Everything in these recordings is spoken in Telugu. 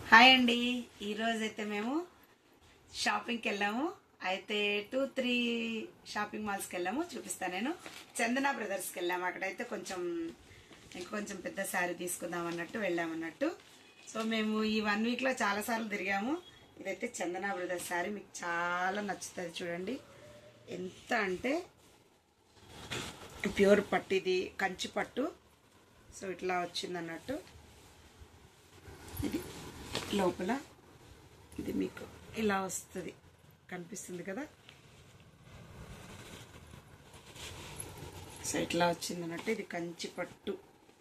హాయ్ అండి ఈరోజు అయితే మేము షాపింగ్కి వెళ్ళాము అయితే టూ త్రీ షాపింగ్ మాల్స్కి వెళ్ళాము చూపిస్తాను నేను చందన బ్రదర్స్కి వెళ్ళాము అక్కడైతే కొంచెం ఇంకొంచెం పెద్ద శారీ తీసుకుందాం అన్నట్టు వెళ్ళామన్నట్టు సో మేము ఈ వన్ వీక్లో చాలాసార్లు తిరిగాము ఇదైతే చందన బ్రదర్స్ శారీ మీకు చాలా నచ్చుతుంది చూడండి ఎంత అంటే ప్యూర్ పట్టు ఇది కంచి పట్టు సో ఇట్లా వచ్చింది అన్నట్టు ఇది లోపల ఇది మీకు ఇలా వస్తుంది కనిపిస్తుంది కదా సో ఇట్లా వచ్చింది అన్నట్టు ఇది కంచి పట్టు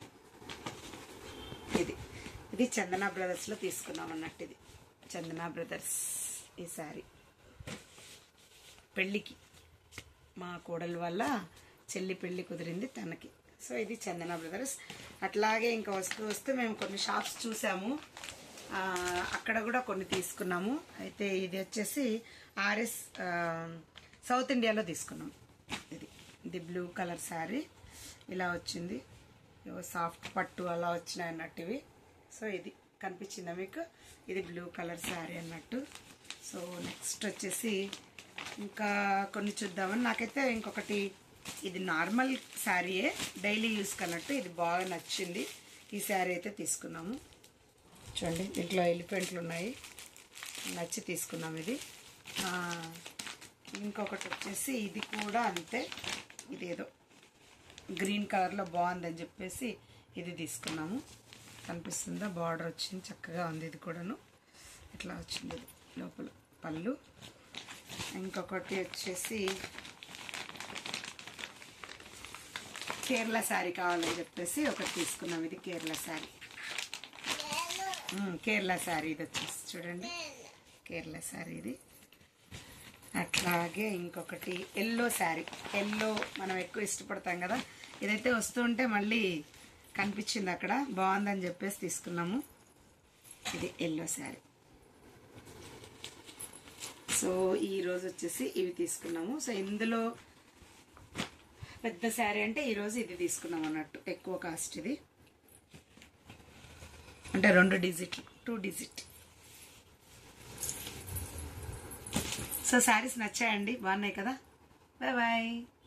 ఇది ఇది చందన బ్రదర్స్లో తీసుకున్నాం అన్నట్టు ఇది చందన బ్రదర్స్ ఈ శారీ పెళ్ళికి మా కోడలు వల్ల చెల్లి పెళ్ళి కుదిరింది తనకి సో ఇది చందన బ్రదర్స్ అట్లాగే ఇంకా వస్తూ వస్తూ మేము కొన్ని షాప్స్ చూసాము ఆ, అక్కడ కూడా కొన్ని తీసుకున్నాము అయితే ఇది వచ్చేసి ఆర్ఎస్ ఆ, సౌత్ ఇండియాలో తీసుకున్నాం ఇది ఇది బ్లూ కలర్ శారీ ఇలా వచ్చింది ఏవో సాఫ్ట్ పట్టు అలా వచ్చినాయి అన్నట్టు ఇవి సో ఇది కనిపించిందా మీకు ఇది బ్లూ కలర్ శారీ అన్నట్టు సో నెక్స్ట్ వచ్చేసి ఇంకా కొన్ని చూద్దామని నాకైతే ఇంకొకటి ఇది నార్మల్ శారీయే డైలీ యూస్ కన్నట్టు ఇది బాగా నచ్చింది ఈ శారీ అయితే తీసుకున్నాము చూడండి దీంట్లో ఎలిఫెంట్లు ఉన్నాయి నచ్చి తీసుకున్నాం ఇది ఆ, ఇంకొకటి వచ్చేసి ఇది కూడా అంతే ఇదేదో గ్రీన్ కలర్లో బాగుందని చెప్పేసి ఇది తీసుకున్నాము కనిపిస్తుందా బార్డర్ వచ్చింది చక్కగా ఉంది ఇది కూడాను ఇట్లా వచ్చింది ఇది లోపల పళ్ళు ఇంకొకటి వచ్చేసి కేరళ శారీ కావాలని చెప్పేసి ఒకటి తీసుకున్నాం ఇది కేరళ శారీ ఉమ్, కేరళ శారీ ఇది వచ్చేసి చూడండి కేరళ శారీ ఇది అట్లాగే ఇంకొకటి ఎల్లో శారీ ఎల్లో మనం ఎక్కువ ఇష్టపడతాం కదా ఇదైతే వస్తుంటే మళ్ళీ కనిపించింది అక్కడ బాగుందని చెప్పేసి తీసుకున్నాము ఇది ఎల్లో శారీ సో ఈ రోజు వచ్చేసి ఇవి తీసుకున్నాము సో ఇందులో పెద్ద శారీ అంటే ఈరోజు ఇది తీసుకున్నాం అన్నట్టు ఎక్కువ కాస్ట్ ఇది అంటే రెండు డిజిట్లు టూ డిజిట్ సో శారీస్ నచ్చాయండి బాగున్నాయి కదా బాయ్ బాయ్